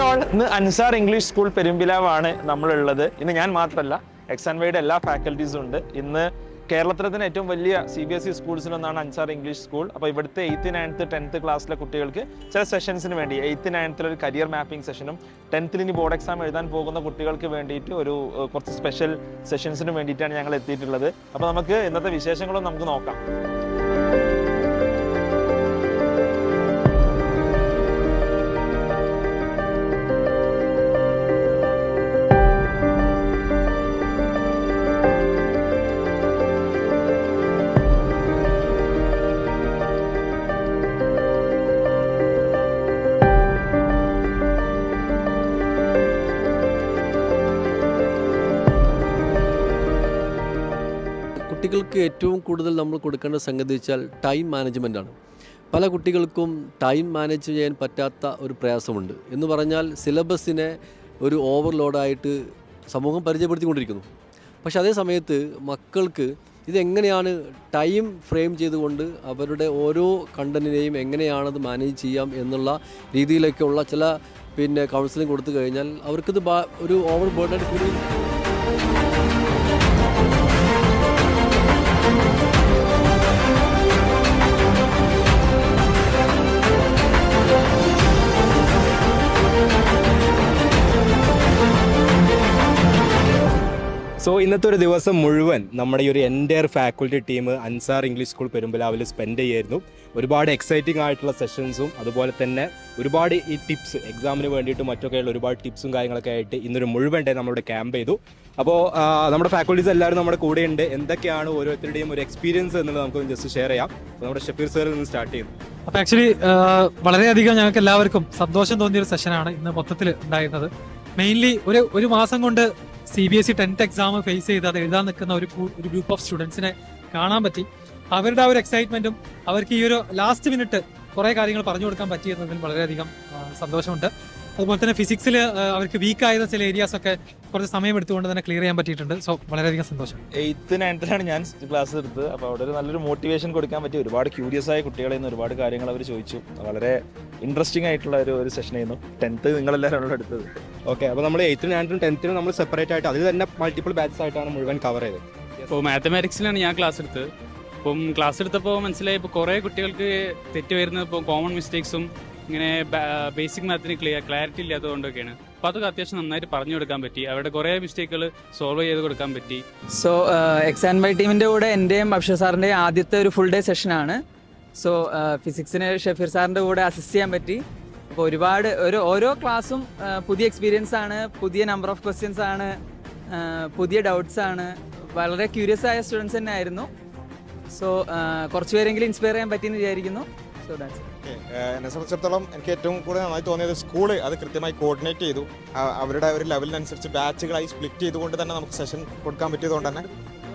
all ഇന്ന് Ansar English school പെരുമ്പിലാവാണ് നമ്മളുള്ളത് ഇന്ന് ഞാൻ മാത്രമല്ല എക്സ് ആൻഡ് വൈയുടെ എല്ലാ ഫാക്കൽറ്റീസും ഉണ്ട് ഇന്ന് കേരളത്തിലെ തന്നെ ഏറ്റവും വലിയ സി ബി എസ് ഇ സ്കൂൾസിലൊന്നാണ് അൻസാർ ഇംഗ്ലീഷ് സ്കൂൾ അപ്പോൾ ഇവിടുത്തെ എയ്ത്ത് നയൻത്ത് ടെൻത്ത് ക്ലാസ്സിലെ കുട്ടികൾക്ക് ചില സെഷൻസിന് വേണ്ടി എയ്ത്ത് നയൻത്തിൽ ഒരു കരിയർ മാപ്പിംഗ് സെഷനും ടെൻത്തിൽ ഇനി ബോർഡ് എക്സാം എഴുതാൻ പോകുന്ന കുട്ടികൾക്ക് വേണ്ടിയിട്ട് ഒരു ഏഹ്, കുറച്ച് സ്പെഷ്യൽ സെഷൻസിന് വേണ്ടിയിട്ടാണ് ഞങ്ങൾ എത്തിയിട്ടുള്ളത് അപ്പോൾ നമുക്ക് ഇന്നത്തെ വിശേഷങ്ങളും നമുക്ക് നോക്കാം കുട്ടികൾക്ക് ഏറ്റവും കൂടുതൽ നമ്മൾ കൊടുക്കേണ്ട സംഗതി വെച്ചാൽ ടൈം മാനേജ്മെൻ്റ് ആണ് പല കുട്ടികൾക്കും ടൈം മാനേജ് ചെയ്യാൻ പറ്റാത്ത ഒരു പ്രയാസമുണ്ട് എന്ന് പറഞ്ഞാൽ സിലബസിനെ ഒരു ഓവർലോഡായിട്ട് സമൂഹം പരിചയപ്പെടുത്തിക്കൊണ്ടിരിക്കുന്നു പക്ഷെ അതേ സമയത്ത് മക്കൾക്ക് ഇതെങ്ങനെയാണ് ടൈം ഫ്രെയിം ചെയ്തുകൊണ്ട് അവരുടെ ഓരോ കണ്ടന്റിനെയും എങ്ങനെയാണത് മാനേജ് ചെയ്യാം എന്നുള്ള രീതിയിലൊക്കെയുള്ള ചില പിന്നെ കൗൺസിലിംഗ് കൊടുത്തു കഴിഞ്ഞാൽ അവർക്കിത് ബാ- ഒരു ഓവർ ബേർഡായിട്ട് ഫീൽ ചെയ്യും സോ ഇന്നത്തെ ഒരു ദിവസം മുഴുവൻ നമ്മുടെ ഈ ഒരു entire faculty team Ansar English school പെരുമ്പലാവിൽ സ്പെൻഡ് ചെയ്യായിരുന്നു ഒരുപാട് എക്സൈറ്റിംഗ് ആയിട്ടുള്ള സെഷൻസും അതുപോലെ തന്നെ ഒരുപാട് ഈ ടിപ്സ് എക്സാമിന് വേണ്ടിയിട്ട് മറ്റൊക്കെയുള്ള ഒരുപാട് ടിപ്സും കാര്യങ്ങളൊക്കെ ആയിട്ട് ഇന്നൊരു മുഴുവൻ ഡേ നമ്മളിവിടെ ക്യാമ്പ് ചെയ്തു അപ്പോൾ നമ്മുടെ ഫാക്കൽറ്റീസ് എല്ലാവരും നമ്മുടെ കൂടെയുണ്ട് എന്തൊക്കെയാണ് ഓരോരുത്തരുടെയും ഒരു എക്സ്പീരിയൻസ് എന്നുള്ളത് നമുക്ക് ജസ്റ്റ് ഷെയർ ചെയ്യാം അപ്പോൾ നമ്മുടെ ഷഫീർ സാറിൽ നിന്ന് സ്റ്റാർട്ട് ചെയ്യുന്നു അപ്പൊ ആക്ച്വലി വളരെയധികം ഞങ്ങൾക്ക് എല്ലാവർക്കും സന്തോഷം തോന്നിയ ഒരു സെഷനാണ് ഇന്ന് മൊത്തത്തിൽ ഉണ്ടായിരുന്നത് മെയിൻലി ഒരു ഒരു മാസം കൊണ്ട് C B S E tenth exam face ചെയ്ത് അത് എഴുതാൻ നിൽക്കുന്ന ഒരു കൂ- ഒരു ഗ്രൂപ്പ് ഓഫ് സ്റ്റുഡൻസിനെ കാണാൻ പറ്റി അവരുടെ ആ ഒരു എക്സൈറ്റ്മെന്റും അവർക്ക് ഈ ഒരു ലാസ്റ്റ് മിനിറ്റ് കുറെ കാര്യങ്ങൾ പറഞ്ഞു കൊടുക്കാൻ പറ്റിയെന്നതിൽ വളരെയധികം ആ, സന്തോഷമുണ്ട് അതുപോലെ തന്നെ ഫിസിക്സിൽ അവർക്ക് വീക്ക് ആയിരുന്ന ചില ഏരിയാസ് ഒക്കെ കുറച്ച് സമയം എടുത്തുകൊണ്ട് തന്നെ ക്ലിയർ ചെയ്യാൻ പറ്റിയിട്ടുണ്ട് സോ വളരെയധികം സന്തോഷം എയ്ത്ത് നയൻത്തിലാണ് ഞാൻ ക്ലാസ് എടുത്തത് അപ്പോൾ അവിടെ ഒരു നല്ലൊരു മോട്ടിവേഷൻ കൊടുക്കാൻ പറ്റി ഒരുപാട് ക്യൂരിയസ് ആയ കുട്ടികളിൽ നിന്ന് ഒരുപാട് കാര്യങ്ങൾ അവർ ചോദിച്ചു വളരെ ഇൻട്രസ്റ്റിംഗ് ആയിട്ടുള്ള ഒരു ഒരു സെഷൻ ആയിരുന്നു ടെൻത്ത് നിങ്ങളെല്ലാവരും എടുത്തത് ഓക്കെ അപ്പോൾ നമ്മൾ എയ്ത്തിനും നയൻത്തിനും ടെൻത്തിനും നമ്മൾ സെപ്പറേറ്റ് ആയിട്ട് അതിൽ തന്നെ മൾട്ടിപ്പിൾ ബാച്ചസ് ആയിട്ടാണ് മുഴുവൻ കവർ ചെയ്തത് ഇപ്പോൾ മാത്തമാറ്റിക്സിലാണ് ഞാൻ ക്ലാസ് എടുത്തത് അപ്പം ക്ലാസ് എടുത്തപ്പോൾ മനസ്സിലായി ഇപ്പോൾ കുറേ കുട്ടികൾക്ക് തെറ്റ് വരുന്നത് ഇപ്പോൾ കോമൺ മിസ്റ്റേക്സ് ഇങ്ങനെ ബേസിക് മാത്തിന് ക്ലിയർ ക്ലാരിറ്റി ഇല്ലാത്തതുകൊണ്ടൊക്കെയാണ് അപ്പോൾ അതൊക്കെ അത്യാവശ്യം നന്നായിട്ട് പറഞ്ഞു കൊടുക്കാൻ പറ്റി അവരുടെ കുറേ മിസ്റ്റേക്കുകൾ സോൾവ് ചെയ്ത് കൊടുക്കാൻ പറ്റി സോ എക്സ് ആൻഡ് വൈ ടീമിന്റെ കൂടെ എന്റെയും അക്ഷർ സാറിന്റെയും ആദ്യത്തെ ഒരു ഫുൾ ഡേ സെഷനാണ് സോ ഫിസിക്സിന് ഷഫീർ സാറിന്റെ കൂടെ അസിസ്റ്റ് ചെയ്യാൻ പറ്റി അപ്പോൾ ഒരുപാട് ഒരു ഓരോ ക്ലാസ്സും പുതിയ എക്സ്പീരിയൻസ് ആണ് പുതിയ നമ്പർ ഓഫ് ക്വസ്റ്റ്യൻസ് ആണ് ആ, പുതിയ ഡൗട്ട്സ് ആണ് വളരെ ക്യൂരിയസ് ആയ സ്റ്റുഡൻസ് തന്നെ ആയിരുന്നു സോ കുറച്ച് പേരെങ്കിലും ഇൻസ്പയർ ചെയ്യാൻ പറ്റിയെന്ന് വിചാരിക്കുന്നു സോ ദാറ്റ്സ് ഏഹ് എന്നെ സംബന്ധിച്ചിടത്തോളം എനിക്ക് ഏറ്റവും കൂടുതൽ നന്നായി തോന്നിയത് സ്കൂള് അത് കൃത്യമായി കോർഡിനേറ്റ് ചെയ്തു ആ- അവരുടെ ഒരു ലെവലിനനുസരിച്ച് ബാച്ചുകളായി സ്പ്ലിറ്റ് ചെയ്തുകൊണ്ട് തന്നെ നമുക്ക് സെഷൻ കൊടുക്കാൻ പറ്റിയതുകൊണ്ട് തന്നെ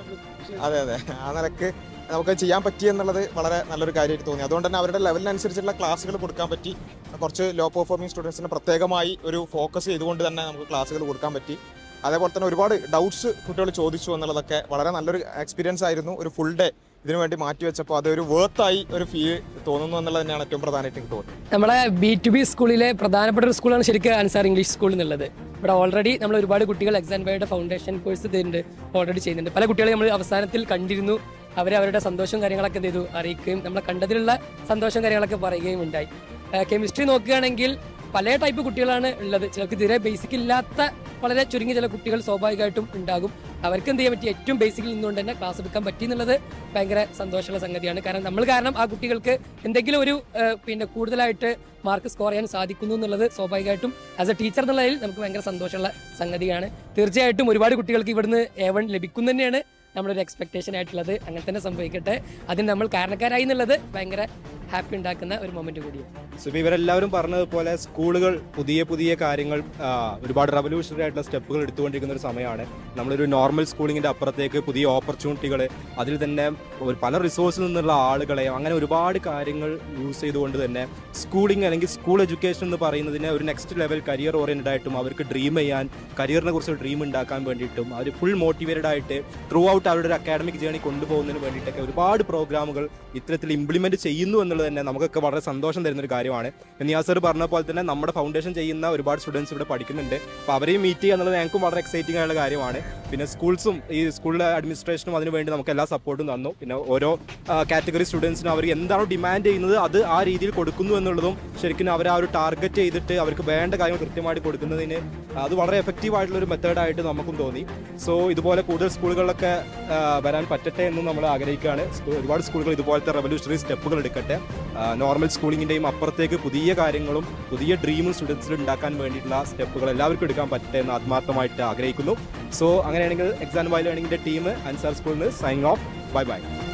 അതെ അതെ ആ നിലക്ക് നമുക്ക് ചെയ്യാൻ പറ്റി എന്നുള്ളത് വളരെ നല്ലൊരു കാര്യമായിട്ട് തോന്നി അതുകൊണ്ട് തന്നെ അവരുടെ ലെവലിനനുസരിച്ചുള്ള ക്ലാസ്സുകൾ കൊടുക്കാൻ പറ്റി കുറച്ച് ലോ പെർഫോമിംഗ് സ്റ്റുഡൻസിന് പ്രത്യേകമായി ഒരു ഫോക്കസ് ചെയ്തുകൊണ്ട് തന്നെ നമുക്ക് ക്ലാസ്സുകൾ കൊടുക്കാൻ പറ്റി അതേപോലെ തന്നെ ഒരുപാട് ഡൗട്ട്സ് കുട്ടികൾ ചോദിച്ചു എന്നുള്ളതൊക്കെ വളരെ നല്ലൊരു എക്സ്പീരിയൻസ് ആയിരുന്നു ഒരു ഫുൾ ഡേ ഇതിനു വേണ്ടി മാറ്റി വെച്ചപ്പോൾ അതൊരു വേർത്തായി ഒരു ഫീൽ തോന്നുന്നു എന്നുള്ളത് തന്നെയാണ് ഏറ്റവും പ്രധാനമായിട്ട് എനിക്ക് തോന്നുന്നത് നമ്മളെ ബി ടു ബി സ്കൂളിലെ പ്രധാനപ്പെട്ട ഒരു സ്കൂളാണ് ശരിക്കും അൻസാർ ഇംഗ്ലീഷ് സ്കൂൾ എന്നുള്ളത് ഇവിടെ ഓൾറെഡി നമ്മൾ ഒരുപാട് കുട്ടികൾ എക്സാം ബൈയുടെ ഫൗണ്ടേഷൻ കോഴ്സ് ഇതിണ്ട് ഓൾറെഡി ചെയ്യുന്നുണ്ട് പല കുട്ടികളെ നമ്മൾ അവസാനത്തിൽ കണ്ടിരുന്നു അവരെ അവരുടെ സന്തോഷവും കാര്യങ്ങളൊക്കെ എന്ത് ചെയ്തു അറിയിക്കുകയും നമ്മളെ കണ്ടതിലുള്ള സന്തോഷവും കാര്യങ്ങളൊക്കെ പറയുകയും ഉണ്ടായി കെമിസ്ട്രി നോക്കുകയാണെങ്കിൽ പല ടൈപ്പ് കുട്ടികളാണ് ഉള്ളത് ചിലർക്ക് തീരെ ബേസിക് ഇല്ലാത്ത വളരെ ചുരുങ്ങിയ ചില കുട്ടികൾ സ്വാഭാവികമായിട്ടും ഉണ്ടാകും അവർക്ക് എന്ത് ചെയ്യാൻ പറ്റി ഏറ്റവും ബേസിക്കിൽ നിന്നുകൊണ്ട് തന്നെ ക്ലാസ് എടുക്കാൻ പറ്റി എന്നുള്ളത് ഭയങ്കര സന്തോഷമുള്ള സംഗതിയാണ് കാരണം നമ്മൾ കാരണം ആ കുട്ടികൾക്ക് എന്തെങ്കിലും ഒരു ഏഹ്, പിന്നെ കൂടുതലായിട്ട് മാർക്ക് സ്കോർ ചെയ്യാൻ സാധിക്കുന്നു എന്നുള്ളത് സ്വാഭാവികമായിട്ടും ആസ് എ ടീച്ചർ എന്നുള്ളതിൽ നമുക്ക് ഭയങ്കര സന്തോഷമുള്ള സംഗതിയാണ് തീർച്ചയായിട്ടും ഒരുപാട് കുട്ടികൾക്ക് ഇവിടുന്ന് എ വൺ ലഭിക്കും തന്നെയാണ് നമ്മുടെ ഒരു എക്സ്പെക്ടേഷൻ ആയിട്ടുള്ളത് അങ്ങനെ തന്നെ സംഭവിക്കട്ടെ അതിന് നമ്മൾ കാരണക്കാരായി എന്നുള്ളത് ഭയങ്കര ഹാപ്പി ഉണ്ടാക്കുന്ന ഒരു മൊമെന്റ് കൂടിയാണ് സോ ഇപ്പോൾ ഇവരെല്ലാവരും പറഞ്ഞതുപോലെ സ്കൂളുകൾ പുതിയ പുതിയ കാര്യങ്ങൾ ആ, ഒരുപാട് റവല്യൂഷണറി ആയിട്ടുള്ള സ്റ്റെപ്പുകൾ എടുത്തുകൊണ്ടിരിക്കുന്ന ഒരു സമയമാണ് നമ്മളൊരു നോർമൽ സ്കൂളിങ്ങിന്റെ അപ്പുറത്തേക്ക് പുതിയ ഓപ്പർച്യൂണിറ്റികൾ അതിൽ തന്നെ ഒരു പല റിസോഴ്സിൽ നിന്നുള്ള ആളുകളെ അങ്ങനെ ഒരുപാട് കാര്യങ്ങൾ യൂസ് ചെയ്തുകൊണ്ട് തന്നെ സ്കൂളിംഗ് അല്ലെങ്കിൽ സ്കൂൾ എഡ്യൂക്കേഷൻ എന്ന് പറയുന്നതിനെ ഒരു നെക്സ്റ്റ് ലെവൽ കരിയർ ഓറിയന്റഡ് ആയിട്ടും അവർക്ക് ഡ്രീം ചെയ്യാൻ കരിയറിനെ കുറിച്ച് ഡ്രീം ഉണ്ടാക്കാൻ വേണ്ടിയിട്ടും അവർ ഫുൾ മോട്ടിവേറ്റഡ് ആയിട്ട് ത്രൂ ഔട്ട് അവരുടെ ഒരു അക്കാഡമിക് ജേണി കൊണ്ടുപോകുന്നതിന് വേണ്ടിയിട്ടൊക്കെ ഒരുപാട് പ്രോഗ്രാമുകൾ ഇത്തരത്തിൽ ഇംപ്ലിമെന്റ് ചെയ്യുന്നു എന്നുള്ളത് എന്നുള്ളത് തന്നെ നമുക്കൊക്കെ വളരെ സന്തോഷം തരുന്ന ഒരു കാര്യമാണ് നിയാസ് സർ പറഞ്ഞ പോലെ തന്നെ നമ്മുടെ ഫൗണ്ടേഷൻ ചെയ്യുന്ന ഒരുപാട് സ്റ്റുഡൻസ് ഇവിടെ പഠിക്കുന്നുണ്ട് അപ്പോൾ അവരെയും മീറ്റ് ചെയ്യുക എന്നുള്ളത് ഞങ്ങൾക്കും വളരെ എക്സൈറ്റിംഗ് ആയുള്ള കാര്യമാണ് പിന്നെ സ്കൂൾസും ഈ സ്കൂളിലെ അഡ്മിനിസ്ട്രേഷനും അതിന് വേണ്ടി നമുക്ക് എല്ലാ സപ്പോർട്ടും തന്നു പിന്നെ ഓരോ കാറ്റഗറി സ്റ്റുഡൻസിനും അവർ എന്താണോ ഡിമാൻഡ് ചെയ്യുന്നത് അത് ആ രീതിയിൽ കൊടുക്കുന്നു എന്നുള്ളതും ശരിക്കും അവർ ആ ഒരു ടാർഗറ്റ് ചെയ്തിട്ട് അവർക്ക് വേണ്ട കാര്യങ്ങൾ കൃത്യമായിട്ട് കൊടുക്കുന്നതിന് അത് വളരെ എഫക്റ്റീവ് ആയിട്ടുള്ള ഒരു മെത്തേഡായിട്ട് നമുക്കും തോന്നി സോ ഇതുപോലെ കൂടുതൽ സ്കൂളുകളിലൊക്കെ ആ, വരാൻ പറ്റട്ടെ എന്നും നമ്മൾ ആഗ്രഹിക്കുകയാണ് സ്കൂ- ഒരുപാട് സ്കൂളുകൾ ഇതുപോലത്തെ റെവല്യൂഷണറി സ്റ്റെപ്പുകൾ എടുക്കട്ടെ നോർമൽ സ്കൂളിങ്ങിൻ്റെയും അപ്പുറത്തേക്ക് പുതിയ കാര്യങ്ങളും പുതിയ ഡ്രീമും സ്റ്റുഡൻസിൽ ഉണ്ടാക്കാൻ വേണ്ടിയിട്ടുള്ള സ്റ്റെപ്പുകൾ എല്ലാവർക്കും എടുക്കാൻ പറ്റട്ടെ എന്ന് ആത്മാർത്ഥമായിട്ട് ആഗ്രഹിക്കുന്നു സോ അങ്ങനെയാണെങ്കിൽ എക്സാം ബൈ ലേണിംഗിന്റെ ടീം അൻസാർ സ്കൂളിൽ നിന്ന് സൈൻ ഓഫ് ബൈ ബൈ